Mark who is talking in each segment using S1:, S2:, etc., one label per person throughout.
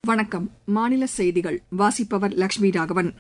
S1: வணக்கம் மாநில செய்திகள் வாசிப்பவர் லட்சுமி ராகவன்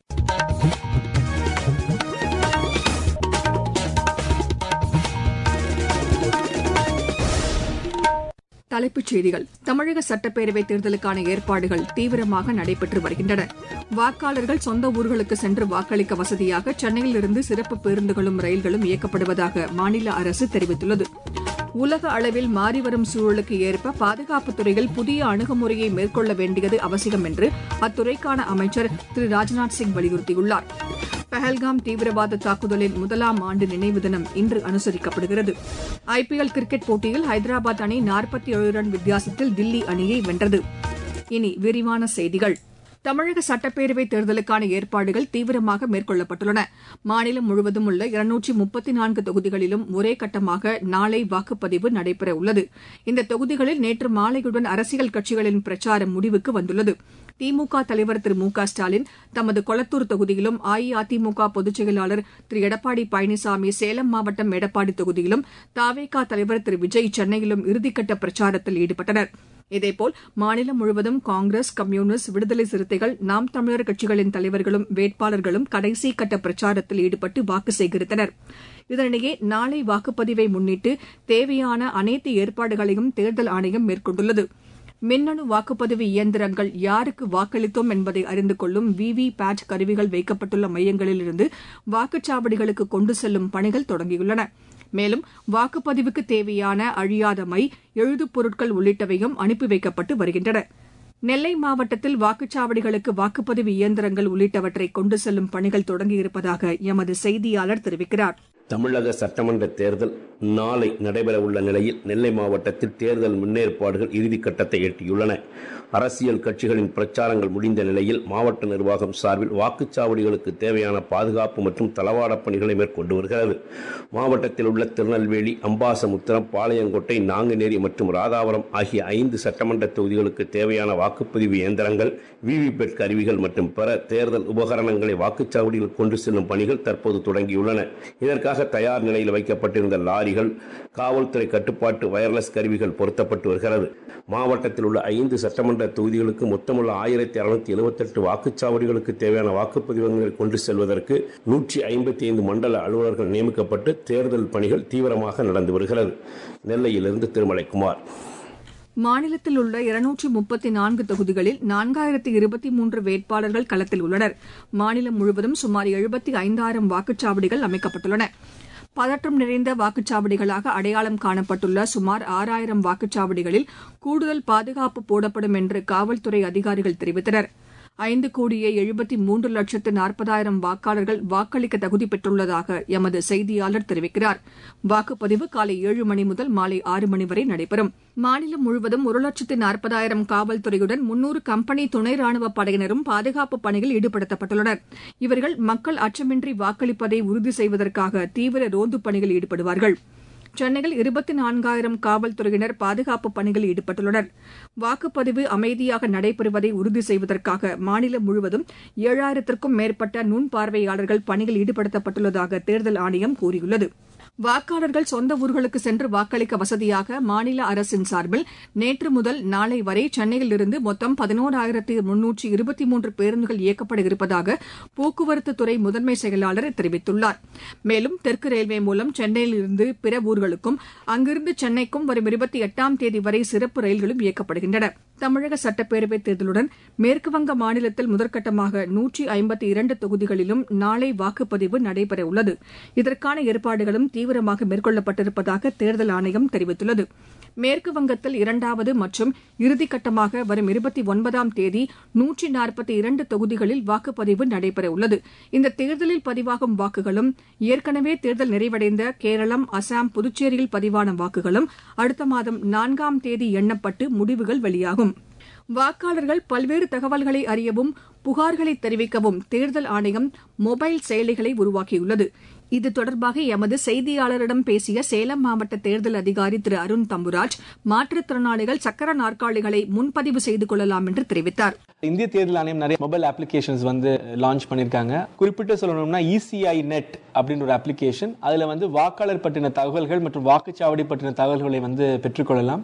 S1: தலைப்புச் செய்திகள் தமிழக சட்டப்பேரவைத் தேர்தலுக்கான ஏற்பாடுகள் தீவிரமாக நடைபெற்று வருகின்றன வாக்காளர்கள் சொந்த ஊர்களுக்கு சென்று வாக்களிக்க வசதியாக சென்னையிலிருந்து சிறப்பு பேருந்துகளும் ரயில்களும் இயக்கப்படுவதாக மாநில அரசு தெரிவித்துள்ளது உலக அளவில் மாறிவரும் சூழலுக்கு ஏற்ப பாதுகாப்புத் துறையில் புதிய அணுகுமுறையை மேற்கொள்ள வேண்டியது அவசியம் என்று அத்துறைக்கான அமைச்சர் திரு ராஜ்நாத் சிங் வலியுறுத்தியுள்ளார் பஹல்காம் தீவிரவாத தாக்குதலின் முதலாம் ஆண்டு நினைவு தினம் இன்று அனுசரிக்கப்படுகிறது ஐபிஎல் கிரிக்கெட் போட்டியில் ஹைதராபாத் அணி நாற்பத்தி ஏழு ரன் வித்தியாசத்தில் தில்லி அணியை வென்றது இனி விரிவான செய்திகள் தமிழக சட்டப்பேரவைத் தேர்தலுக்கான ஏற்பாடுகள் தீவிரமாக மேற்கொள்ளப்பட்டுள்ளன மாநிலம் முழுவதும் உள்ள இருநூற்றி முப்பத்தி நான்கு தொகுதிகளிலும் ஒரே கட்டமாக நாளை வாக்குப்பதிவு நடைபெற உள்ளது இந்த தொகுதிகளில் நேற்று மாலையுடன் அரசியல் கட்சிகளின் பிரச்சாரம் முடிவுக்கு வந்துள்ளது திமுக தலைவர் திரு மு க ஸ்டாலின் தமது கொளத்தூர் தொகுதியிலும் அஇஅதிமுக பொதுச் செயலாளர் திரு எடப்பாடி பழனிசாமி சேலம் மாவட்டம் எடப்பாடி தொகுதியிலும் தாவேகா தலைவர் திரு விஜய் சென்னையிலும் இறுதிக்கட்ட பிரச்சாரத்தில் ஈடுபட்டனர் இதேபோல் மாநிலம் முழுவதும் காங்கிரஸ் கம்யூனிஸ்ட் விடுதலை சிறுத்தைகள் நாம் தமிழர் கட்சிகளின் தலைவர்களும் வேட்பாளர்களும் கடைசி கட்ட பிரச்சாரத்தில் ஈடுபட்டு வாக்கு சேகரித்தனர் இதனிடையே நாளை வாக்குப்பதிவை முன்னிட்டு தேவையான அனைத்து ஏற்பாடுகளையும் தேர்தல் ஆணையம் மேற்கொண்டுள்ளது மின்னணு வாக்குப்பதிவு இயந்திரங்கள் யாருக்கு வாக்களித்தோம் என்பதை அறிந்து கொள்ளும் வி வி பேட் கருவிகள் வைக்கப்பட்டுள்ள மையங்களிலிருந்து வாக்குச்சாவடிகளுக்கு கொண்டு செல்லும் பணிகள் தொடங்கியுள்ளன மேலும் வாக்குப்பதிவுக்கு தேவையான அழியாத மை எழுதுப் பொருட்கள் உள்ளிட்டவையும் அனுப்பி வைக்கப்பட்டு வருகின்றன நெல்லை மாவட்டத்தில் வாக்குச்சாவடிகளுக்கு வாக்குப்பதிவு இயந்திரங்கள் உள்ளிட்டவற்றை கொண்டு செல்லும் பணிகள் தொடங்கியிருப்பதாக எமது செய்தியாளர் தெரிவிக்கிறார்
S2: தமிழக சட்டமன்ற தேர்தல் நாளை நடைபெறவுள்ள நிலையில் நெல்லை மாவட்டத்தில் தேர்தல் முன்னேற்பாடுகள் இறுதிக்கட்டத்தை எட்டியுள்ளன அரசியல் கட்சிகளின் பிரச்சாரங்கள் முடிந்த நிலையில் மாவட்ட நிர்வாகம் சார்பில் வாக்குச்சாவடிகளுக்கு தேவையான பாதுகாப்பு மற்றும் தளவாட பணிகளை மேற்கொண்டு வருகிறது மாவட்டத்தில் உள்ள திருநெல்வேலி அம்பாசமுத்திரம் பாளையங்கோட்டை நாங்குநேரி மற்றும் ராதாபுரம் ஆகிய ஐந்து சட்டமன்ற தொகுதிகளுக்கு தேவையான வாக்குப்பதிவு இயந்திரங்கள் விவிபேட் கருவிகள் மற்றும் பிற தேர்தல் உபகரணங்களை வாக்குச்சாவடியில் கொண்டு செல்லும் பணிகள் தற்போது தொடங்கியுள்ளன இதற்காக தயார் நிலையில் வைக்கப்பட்டிருந்த லாரிகள் காவல்துறை கட்டுப்பாட்டு வயர்லெஸ் கருவிகள் பொருத்தப்பட்டு வருகிறது மாவட்டத்தில் உள்ள ஐந்து சட்டமன்ற தொகுதிகளுக்கு மொத்தமுள்ள ஆயிரத்தி அறுநூத்தி எழுபத்தி எட்டு வாக்குச்சாவடிகளுக்கு தேவையான வாக்குப்பதிவங்களை கொண்டு செல்வதற்கு நூற்றி ஐம்பத்தி ஐந்து மண்டல அலுவலர்கள் நியமிக்கப்பட்டு தேர்தல் பணிகள் தீவிரமாக நடந்து வருகிறது நெல்லையிலிருந்து திருமலைக்குமார்
S1: மாநிலத்தில் உள்ள இருநூற்றி முப்பத்தி நான்கு தொகுதிகளில் நான்காயிரத்து இருபத்தி மூன்று வேட்பாளர்கள் களத்தில் உள்ளனர் மாநிலம் முழுவதும் சுமார் எழுபத்தி ஐந்தாயிரம் வாக்குச்சாவடிகள் அமைக்கப்பட்டுள்ளன பதற்றம் நிறைந்த வாக்குச்சாவடிகளாக அடையாளம் காணப்பட்டுள்ள சுமார் ஆறாயிரம் வாக்குச்சாவடிகளில் கூடுதல் பாதுகாப்பு போடப்படும் என்று காவல்துறை அதிகாரிகள் தெரிவித்தனர் ஐந்து கோடியே எழுபத்தி மூன்று லட்சத்து நாற்பதாயிரம் வாக்காளர்கள் வாக்களிக்க தகுதி பெற்றுள்ளதாக எமது செய்தியாளர் தெரிவிக்கிறார் வாக்குப்பதிவு காலை ஏழு மணி முதல் மாலை ஆறு மணி வரை நடைபெறும் மாநிலம் முழுவதும் ஒரு லட்சத்து நாற்பதாயிரம் காவல்துறையுடன் முன்னூறு கம்பெனி துணை ராணுவ படையினரும் பாதுகாப்பு பணியில் ஈடுபடுத்தப்பட்டுள்ளனர் இவர்கள் மக்கள் அச்சமின்றி வாக்களிப்பதை உறுதி செய்வதற்காக தீவிர ரோந்து பணியில் ஈடுபடுவார்கள் சென்னையில் இருபத்தி நான்காயிரம் காவல்துறையினர் பாதுகாப்பு பணியில் ஈடுபட்டுள்ளனர் வாக்குப்பதிவு அமைதியாக நடைபெறுவதை உறுதி செய்வதற்காக மாநிலம் முழுவதும் ஏழாயிரத்திற்கும் மேற்பட்ட நுண் பார்வையாளர்கள் பணியில் ஈடுபடுத்தப்பட்டுள்ளதாக தேர்தல் ஆணையம் கூறியுள்ளது வாக்காளர்கள் சொந்த ஊர்களுக்கு சென்று வாக்களிக்க வசதியாக மாநில அரசின் சார்பில் நேற்று முதல் நாளை வரை சென்னையிலிருந்து மொத்தம் பதினோராயிரத்து முன்னூற்றி இருபத்தி மூன்று பேருந்துகள் இயக்கப்பட இருப்பதாக போக்குவரத்து துறை முதன்மை செயலாளர் தெரிவித்துள்ளார் மேலும் தெற்கு ரயில்வே மூலம் சென்னையிலிருந்து பிற ஊர்களுக்கும் அங்கிருந்து சென்னைக்கும் வரும் இருபத்தி எட்டாம் தேதி வரை சிறப்பு ரயில்களும் இயக்கப்படுகின்றன தமிழக சட்டப்பேரவைத் தேர்தலுடன் மேற்குவங்க மாநிலத்தில் முதற்கட்டமாக நூற்றி ஐம்பத்தி இரண்டு தொகுதிகளிலும் நாளை வாக்குப்பதிவு நடைபெற உள்ளது இதற்கான ஏற்பாடுகளும் தீவிரமாக மேற்கொள்ளப்பட்டிருப்பதாக தேர்தல் ஆணையம் தெரிவித்துள்ளது மேற்கு வங்கத்தில் இரண்டாவது மற்றும் இறுதிக்கட்டமாக வரும் இருபத்தி ஒன்பதாம் தேதி நூற்றி நாற்பத்தி இரண்டு தொகுதிகளில் வாக்குப்பதிவு நடைபெற உள்ளது இந்த தேர்தலில் பதிவாகும் வாக்குகளும் ஏற்கனவே தேர்தல் நிறைவடைந்த கேரளம் அசாம் புதுச்சேரியில் பதிவான வாக்குகளும் அடுத்த மாதம் நான்காம் தேதி எண்ணப்பட்டு முடிவுகள் வெளியாகும் வாக்காளர்கள் பல்வேறு தகவல்களை அறியவும் புகார்களை தெரிவிக்கவும் தேர்தல் ஆணையம் மொபைல் செயலிகளை உருவாக்கியுள்ளது இது தொடர்பாக எமது செய்தியாளரிடம் பேசிய சேலம் மாவட்ட தேர்தல் அதிகாரி திரு அருண் தம்புராஜ் மாற்றுத்திறனாளிகள் சக்கர நாற்காலிகளை முன்பதிவு செய்து கொள்ளலாம் என்று தெரிவித்தார்
S3: இந்திய தேர்தல் ஆணையம் நிறைய மொபைல் அப்ளிகேஷன்ஸ் வந்து லான்ச் பண்ணியிருக்காங்க குறிப்பிட்டு சொல்லணும்னா இசிஐ நெட் அப்படின்னு ஒரு அப்ளிகேஷன் அதில் வந்து வாக்காளர் பற்றின தகவல்கள் மற்றும் வாக்குச்சாவடி பற்றின தகவல்களை வந்து பெற்றுக்கொள்ளலாம்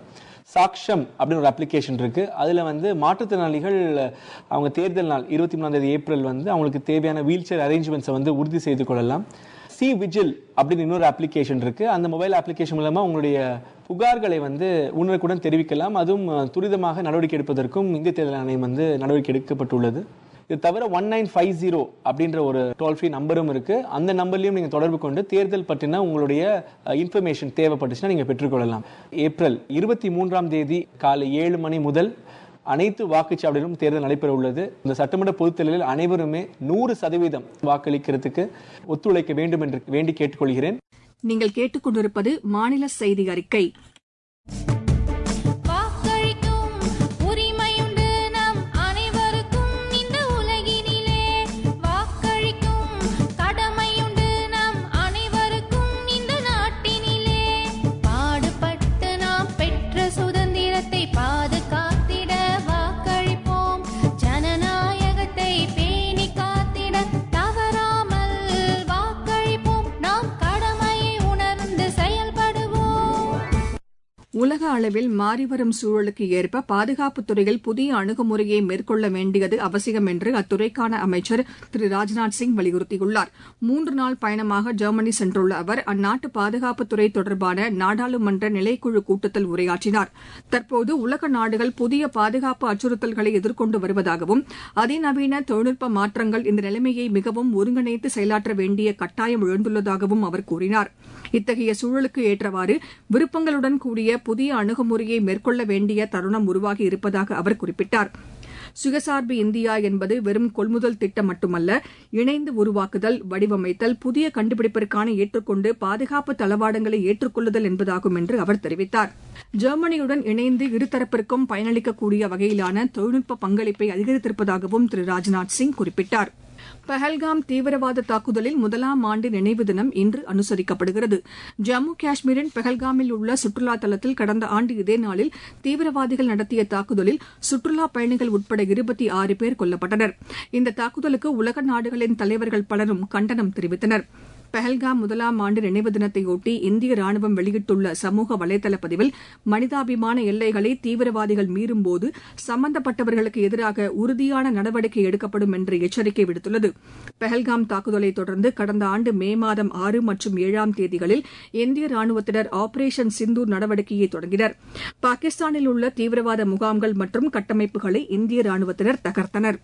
S3: சாக்ஷம் அப்படின்னு ஒரு அப்ளிகேஷன் இருக்கு அதுல வந்து மாற்றுத்திறனாளிகள் அவங்க தேர்தல் நாள் இருபத்தி மூணாம் தேதி ஏப்ரல் வந்து அவங்களுக்கு தேவையான வீல் சேர் அரேஞ்ச்மெண்ட்ஸை வந்து உறுதி செய்து கொள்ளலாம் சி விஜில் அப்படின்னு இன்னொரு அப்ளிகேஷன் இருக்கு அந்த மொபைல் அப்ளிகேஷன் மூலமா உங்களுடைய புகார்களை வந்து உடனுக்குடன் தெரிவிக்கலாம் அதுவும் அஹ், துரிதமாக நடவடிக்கை எடுப்பதற்கும் இந்திய தேர்தல் ஆணையம் வந்து நடவடிக்கை எடுக்கப்பட்டுள்ளது இது தவிர ஒன் நைன் ஃபைவ் ஜீரோ அப்படின்ற ஒரு டோல் ஃப்ரீ நம்பரும் இருக்கு அந்த நம்பர்லையும் நீங்க தொடர்பு கொண்டு தேர்தல் பற்றின உங்களுடைய இன்ஃபர்மேஷன் தேவைப்பட்டுச்சுன்னா நீங்க பெற்றுக்கொள்ளலாம் ஏப்ரல் இருபத்தி மூன்றாம் தேதி காலை ஏழு மணி முதல் அனைத்து வாக்குச்சாவடியிலும் தேர்தல் நடைபெற உள்ளது இந்த சட்டமன்ற பொதுத் தேர்தலில் அனைவருமே நூறு சதவீதம் வாக்களிக்கிறதுக்கு ஒத்துழைக்க வேண்டும் என்று வேண்டி கேட்டுக்கொள்கிறேன்
S1: நீங்கள் கேட்டுக்கொண்டிருப்பது மாநில செய்தி அறிக்கை
S4: வாக்களிக்கும் உரிமையுண்டு நம் அனைவருக்கும் இந்த உலகினிலே வாக்களிக்கும் கடமையுண்டு நம் அனைவருக்கும் இந்த நாட்டினிலே பாடுபட்டு நாம் பெற்ற சுதந்திரத்தை பாதுகாத்திட வாக்களிப்போம் ஜனநாயகத்தை பேணி காத்திட தவறாமல் வாக்களிப்போம் நாம் கடமையை உணர்ந்து செயல்படுவோம்
S1: உலக அளவில் மாறிவரும் சூழலுக்கு ஏற்ப பாதுகாப்புத் துறையில் புதிய அணுகுமுறையை மேற்கொள்ள வேண்டியது அவசியம் என்று அத்துறைக்கான அமைச்சர் திரு ராஜ்நாத் சிங் வலியுறுத்தியுள்ளார் மூன்று நாள் பயணமாக ஜெர்மனி சென்றுள்ள அவர் அந்நாட்டு பாதுகாப்புத்துறை தொடர்பான நாடாளுமன்ற நிலைக்குழு கூட்டத்தில் உரையாற்றினார் தற்போது உலக நாடுகள் புதிய பாதுகாப்பு அச்சுறுத்தல்களை எதிர்கொண்டு வருவதாகவும் அதிநவீன தொழில்நுட்ப மாற்றங்கள் இந்த நிலைமையை மிகவும் ஒருங்கிணைத்து செயலாற்ற வேண்டிய கட்டாயம் எழுந்துள்ளதாகவும் அவர் கூறினார் இத்தகைய சூழலுக்கு ஏற்றவாறு விருப்பங்களுடன் கூடிய புதிய அணுகுமுறையை மேற்கொள்ள வேண்டிய தருணம் உருவாகி இருப்பதாக அவர் குறிப்பிட்டார் சுயசார்பு இந்தியா என்பது வெறும் கொள்முதல் திட்டம் மட்டுமல்ல இணைந்து உருவாக்குதல் வடிவமைத்தல் புதிய கண்டுபிடிப்பிற்கான ஏற்றுக்கொண்டு பாதுகாப்பு தளவாடங்களை ஏற்றுக்கொள்ளுதல் என்பதாகும் என்று அவர் தெரிவித்தார் ஜெர்மனியுடன் இணைந்து இருதரப்பிற்கும் பயனளிக்கக்கூடிய வகையிலான தொழில்நுட்ப பங்களிப்பை அதிகரித்திருப்பதாகவும் திரு ராஜ்நாத் சிங் குறிப்பிட்டார் பஹல்காம் தீவிரவாத தாக்குதலில் முதலாம் ஆண்டு நினைவு தினம் இன்று அனுசரிக்கப்படுகிறது ஜம்மு காஷ்மீரின் பஹல்காமில் உள்ள சுற்றுலா தலத்தில் கடந்த ஆண்டு இதே நாளில் தீவிரவாதிகள் நடத்திய தாக்குதலில் சுற்றுலா பயணிகள் உட்பட இருபத்தி ஆறு பேர் கொல்லப்பட்டனர் இந்த தாக்குதலுக்கு உலக நாடுகளின் தலைவர்கள் பலரும் கண்டனம் தெரிவித்தனர் பஹல்காம் முதலாம் ஆண்டு நினைவு தினத்தையொட்டி இந்திய ராணுவம் வெளியிட்டுள்ள சமூக வலைதள பதிவில் மனிதாபிமான எல்லைகளை தீவிரவாதிகள் மீறும்போது சம்பந்தப்பட்டவர்களுக்கு எதிராக உறுதியான நடவடிக்கை எடுக்கப்படும் என்று எச்சரிக்கை விடுத்துள்ளது பஹல்காம் தாக்குதலை தொடர்ந்து கடந்த ஆண்டு மே மாதம் ஆறு மற்றும் ஏழாம் தேதிகளில் இந்திய ராணுவத்தினர் ஆபரேஷன் சிந்தூர் நடவடிக்கையை தொடங்கினர் பாகிஸ்தானில் உள்ள தீவிரவாத முகாம்கள் மற்றும் கட்டமைப்புகளை இந்திய ராணுவத்தினர் தகர்த்தனர்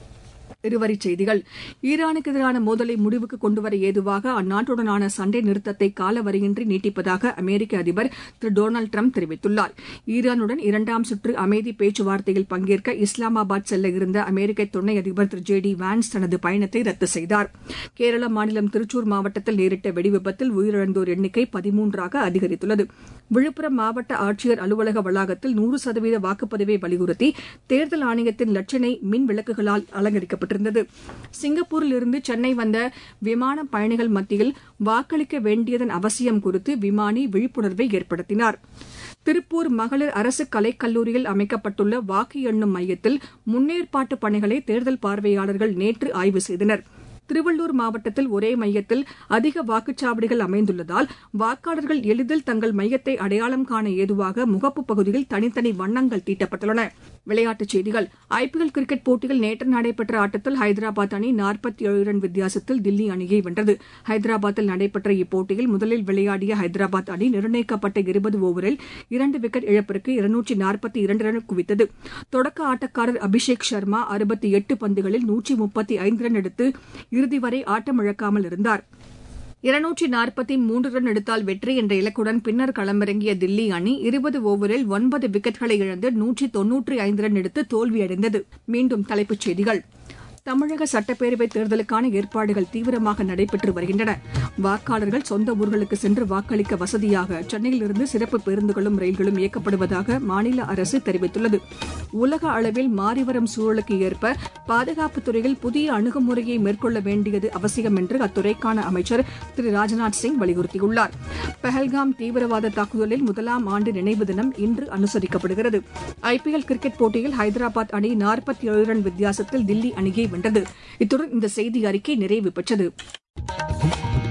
S1: இருவரிச் செய்திகள் ஈரானுக்கு எதிரான மோதலை முடிவுக்கு கொண்டுவர ஏதுவாக அந்நாட்டுடனான சண்டை நிறுத்தத்தை காலவரையின்றி நீட்டிப்பதாக அமெரிக்க அதிபர் திரு டொனால்டு ட்ரம்ப் தெரிவித்துள்ளார் ஈரானுடன் இரண்டாம் சுற்று அமைதி பேச்சுவார்த்தையில் பங்கேற்க இஸ்லாமாபாத் செல்ல இருந்த அமெரிக்க துணை அதிபர் திரு ஜே டி வான்ஸ் தனது பயணத்தை ரத்து செய்தார் கேரள மாநிலம் திருச்சூர் மாவட்டத்தில் நேரிட்ட வெடிவிபத்தில் உயிரிழந்தோர் எண்ணிக்கை பதிமூன்றாக அதிகரித்துள்ளது விழுப்புரம் மாவட்ட ஆட்சியர் அலுவலக வளாகத்தில் நூறு சதவீத வாக்குப்பதிவை வலியுறுத்தி தேர்தல் ஆணையத்தின் லட்சணை மின் விளக்குகளால் அலங்கரிக்கப்பட்டிருந்தது சிங்கப்பூரில் இருந்து சென்னை வந்த விமான பயணிகள் மத்தியில் வாக்களிக்க வேண்டியதன் அவசியம் குறித்து விமானி விழிப்புணர்வை ஏற்படுத்தினார் திருப்பூர் மகளிர் அரசு கலைக்கல்லூரியில் அமைக்கப்பட்டுள்ள வாக்கு எண்ணும் மையத்தில் முன்னேற்பாட்டு பணிகளை தேர்தல் பார்வையாளர்கள் நேற்று ஆய்வு செய்தனர் திருவள்ளூர் மாவட்டத்தில் ஒரே மையத்தில் அதிக வாக்குச்சாவடிகள் அமைந்துள்ளதால் வாக்காளர்கள் எளிதில் தங்கள் மையத்தை அடையாளம் காண ஏதுவாக முகப்பு பகுதியில் தனித்தனி வண்ணங்கள் தீட்டப்பட்டுள்ளன விளையாட்டுச் செய்திகள் ஐபிஎல் கிரிக்கெட் போட்டியில் நேற்று நடைபெற்ற ஆட்டத்தில் ஹைதராபாத் அணி நாற்பத்தி ஏழு ரன் வித்தியாசத்தில் தில்லி அணியை வென்றது ஹைதராபாத்தில் நடைபெற்ற இப்போட்டியில் முதலில் விளையாடிய ஹைதராபாத் அணி நிர்ணயிக்கப்பட்ட இருபது ஓவரில் இரண்டு விக்கெட் இழப்பிற்கு இருநூற்றி நாற்பத்தி இரண்டு ரன் குவித்தது தொடக்க ஆட்டக்காரர் அபிஷேக் சர்மா அறுபத்தி எட்டு பந்துகளில் நூற்றி முப்பத்தி ஐந்து ரன் எடுத்து இறுதி வரை ஆட்டமிழக்காமல் இருந்தார் இருநூற்றி நாற்பத்தி மூன்று ரன் எடுத்தால் வெற்றி என்ற இலக்குடன் பின்னர் களமிறங்கிய தில்லி அணி இருபது ஓவரில் ஒன்பது விக்கெட்களை இழந்து நூற்றி தொன்னூற்றி ஐந்து ரன் எடுத்து தோல்வியடைந்தது மீண்டும் தலைப்புச் செய்திகள் தமிழக சட்டப்பேரவைத் தேர்தலுக்கான ஏற்பாடுகள் தீவிரமாக நடைபெற்று வருகின்றன வாக்காளர்கள் சொந்த ஊர்களுக்கு சென்று வாக்களிக்க வசதியாக சென்னையிலிருந்து சிறப்பு பேருந்துகளும் ரயில்களும் இயக்கப்படுவதாக மாநில அரசு தெரிவித்துள்ளது உலக அளவில் மாறிவரும் சூழலுக்கு ஏற்ப பாதுகாப்புத் துறையில் புதிய அணுகுமுறையை மேற்கொள்ள வேண்டியது அவசியம் என்று அத்துறைக்கான அமைச்சர் திரு ராஜ்நாத் சிங் வலியுறுத்தியுள்ளார் பஹல்காம் தீவிரவாத தாக்குதலில் முதலாம் ஆண்டு நினைவு தினம் இன்று அனுசரிக்கப்படுகிறது ஐபிஎல் கிரிக்கெட் போட்டியில் ஹைதராபாத் அணி நாற்பத்தி ஏழு ரன் வித்தியாசத்தில் தில்லி அணியை வென்றது இத்துடன் இந்த செய்தி அறிக்கை நிறைவு பெற்றது